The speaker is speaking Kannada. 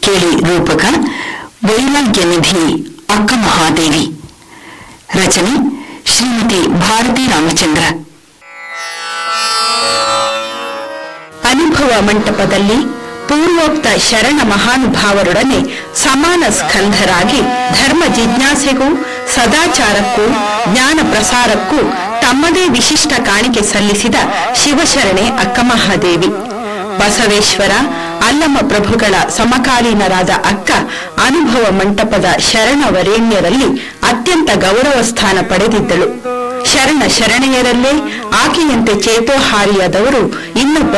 ಕೇಳಿ ರೂಪಕ ವೈರಾಗ್ಯ ನಿಧಿ ಅಕ್ಕ ಮಹಾದೇವಿ ರಚನೆ ಶ್ರೀಮತಿ ಭಾರತಿ ರಾಮಚಂದ್ರ ಅನುಭವ ಮಂಟಪದಲ್ಲಿ ಪೂರ್ವೋಕ್ತ ಶರಣ ಮಹಾನುಭಾವರೊಡನೆ ಸಮಾನ ಸ್ಕಂಧರಾಗಿ ಧರ್ಮ ಜಿಜ್ಞಾಸೆಗೂ ಸದಾಚಾರಕ್ಕೂ ಜ್ಞಾನ ಪ್ರಸಾರಕ್ಕೂ ತಮ್ಮದೇ ವಿಶಿಷ್ಟ ಕಾಣಿಕೆ ಸಲ್ಲಿಸಿದ ಶಿವಶರಣೆ ಅಕ್ಕಮಹಾದೇವಿ ಬಸವೇಶ್ವರ ಅಲ್ಲಮ ಪ್ರಭುಗಳ ಸಮಕಾಲೀನರಾದ ಅಕ್ಕ ಅನುಭವ ಮಂಟಪದ ಶರಣ ವರೇಣ್ಯರಲ್ಲಿ ಅತ್ಯಂತ ಗೌರವ ಸ್ಥಾನ ಪಡೆದಿದ್ದಳು ಶರಣ ಶರಣೆಯರಲ್ಲೇ ಆಕೆಯಂತೆ ಚೇತೋಹಾರಿಯಾದವರು ಇನ್ನು